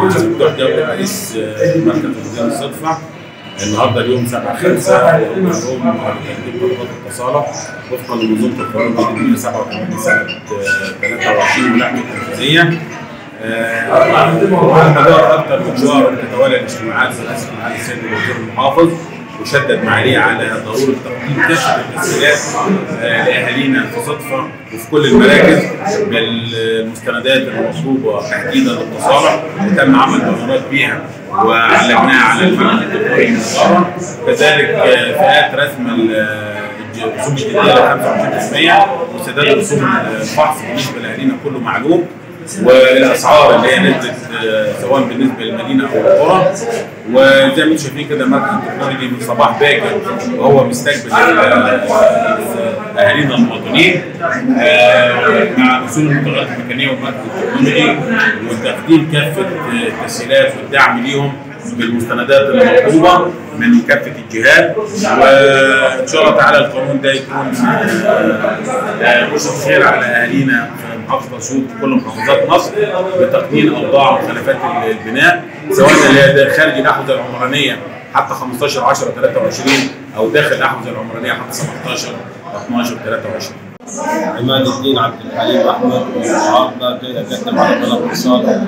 معالي مفتوح جابر رئيس آه، مركز تنظيم الصدفه النهارده اليوم 7 5 يوم تقديم طلبات التصالح وفقا لمنظومه القانون الجديده 87 سنه آه، 23 واللجنه التنفيذيه آه، على مدار اكثر من شهر تتوالى الاجتماعات برئاسه معالي السيد الوزير المحافظ وشدد معاليه على ضروره تقديم كافه التسهيلات آه، لاهالينا في صدفه وفي كل المراكز بالمستندات المطلوبه تحديدا للتصالح وتم عمل بيانات بيها وعلقناها على المنهج الدكتوري المداره كذلك آه، فئات رسم ال- الرسوم الجديده ل 25% وسداد رسوم الفحص بالنسبه لاهالينا كله معلوم والاسعار اللي هي نزلت آه، سواء بالنسبه للمدينه او القرى وزي ما انتم شايفين كده مركز التكنولوجي من صباح باكر وهو مستقبل ال- اهالينا المواطنين آه، مع مسؤول المنتجات المكانيه والمركز التكنولوجي وتقديم كافه آه، التسهيلات والدعم ليهم بالمستندات المطلوبه من كافه الجهات وان شاء الله تعالى القانون ده يكون بشرة خير على اهالينا في محافظه اسيوط في كل محافظات مصر بتقنين اوضاع مخالفات البناء سواء اللي هي ده خارج الاحوزه العمرانيه حتى 15 10 23 او داخل الاحوزه العمرانيه حتى 17 12 23 عماد الدين عبد الحليم احمد النهارده جاي اقدم على طلب اتصال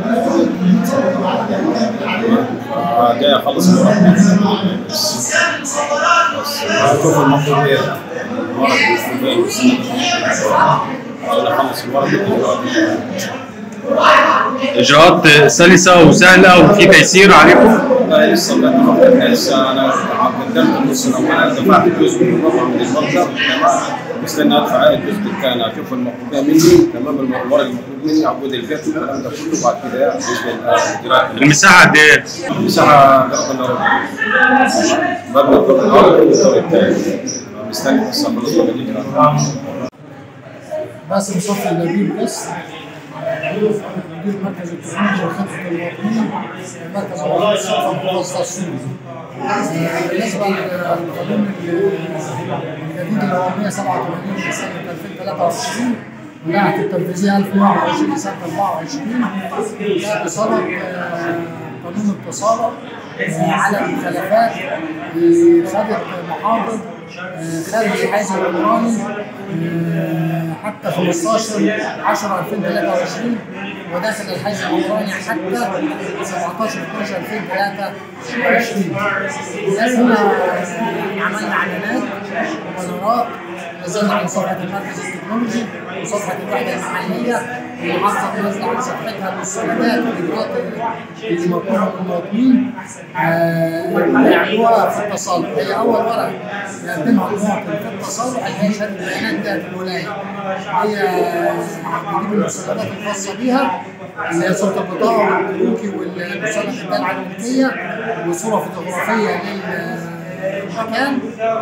جاي اخلص المرتب بس بس اشوف المفروض ايه المرض المفروض ايه عشان اخلص المرض اجراءات سلسه وسهله وفي تيسير عليكم لا لسه ما اتفقت لسه انا قدمت النص الاول دفعت جزء من الربع من المبلغ تمام مستني ادفع الجزء الثاني اشوف المطلوب مني تمام الورق المطلوب مني عقود البيت والكلام ده كله بعد كده بالنسبه للاجراءات المساحه قد ايه؟ المساحه قرب الارض مبنى الدور الاول والدور الثاني مستني بس اخلص الاجراءات باسم صفي نبيل بس مدير مركز التكنولوجيا وخدمة المواطنين مركز عمارة الصدفة محافظة السوري. بالنسبة للقانون الجديد اللي هو 187 لسنة 2023 واللائحة التنفيذية 1021 لسنة 24 ده بصدد قانون التصالح على المخالفات اللي خدت محاضر خارج الحيز العمراني حتى 15 10 2023 وداخل الحيز العمراني حتى 17 12 2023 لازم عملنا اعلانات وبنرات نزلنا على صفحه المركز التكنولوجي وصفحه الوحده المحليه المحافظه نازله على صفحتها المستندات والاجراءات اللي مطلوبه من المواطنين يعملوها في التصالح هي اول ورقه يقدمها المواطن في التصالح اللي هي شهاده البيانات بتاعت الولايه هي بتجيب المستندات الخاصه بيها اللي هي صوره البطاقه والبنوكي والمسند الدال على الملكيه وصوره فوتوغرافيه للمكان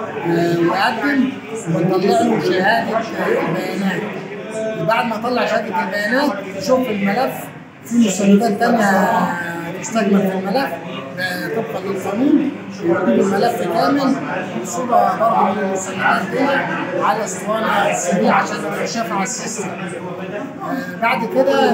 ويقدم ونطلع له شهاده البيانات بعد ما اطلع شهاده البيانات يشوف الملف في مستندات تانية تستكمل في الملف طبقا للقانون يجيب الملف كامل بصوره برضه من المستندات دي على اسطوانه سي دي عشان تتشاف على السيستم بعد كده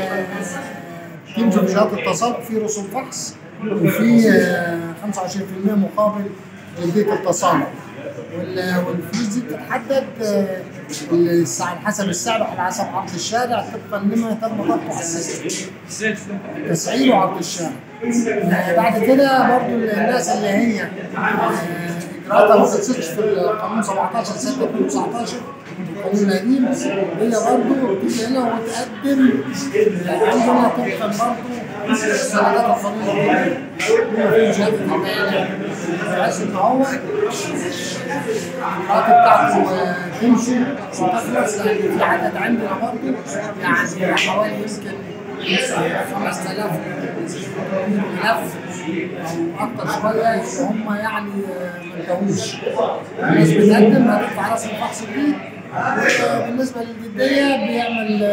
تنزل شهاده التصالح في رسوم فحص وفي 25% مقابل جلديه التصالح والفلوس دي بتتحدد على حسب السعر وعلى حسب عرض الشارع طبقا لما تم ضبطه على السيستم تسعير وعرض الشارع بعد كده برضو الناس اللي هي اجراءاتها ما خلصتش في القانون 17 سنه 2019 القانون القديم هي برضه بتيجي هنا وتقدم عندنا طبقا برضه سندات القانون الجديد بما فيه شهاده البيانات بحيث ان هو الاجراءات بتاعته تمشي وتخلص لان في عدد عندنا برضه يعني حوالي يمكن 5000 ملف او اكتر شويه اللي هم يعني ما انتهوش الناس بتقدم هتدفع رسم فحص جديد بالنسبه للجديه بيعمل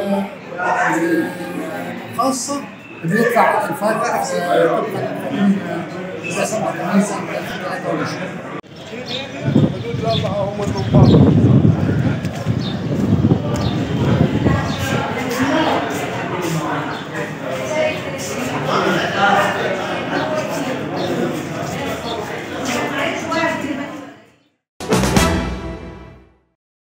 خاصه بيدفع الفرق طبقا للقانون 87 سنه 2023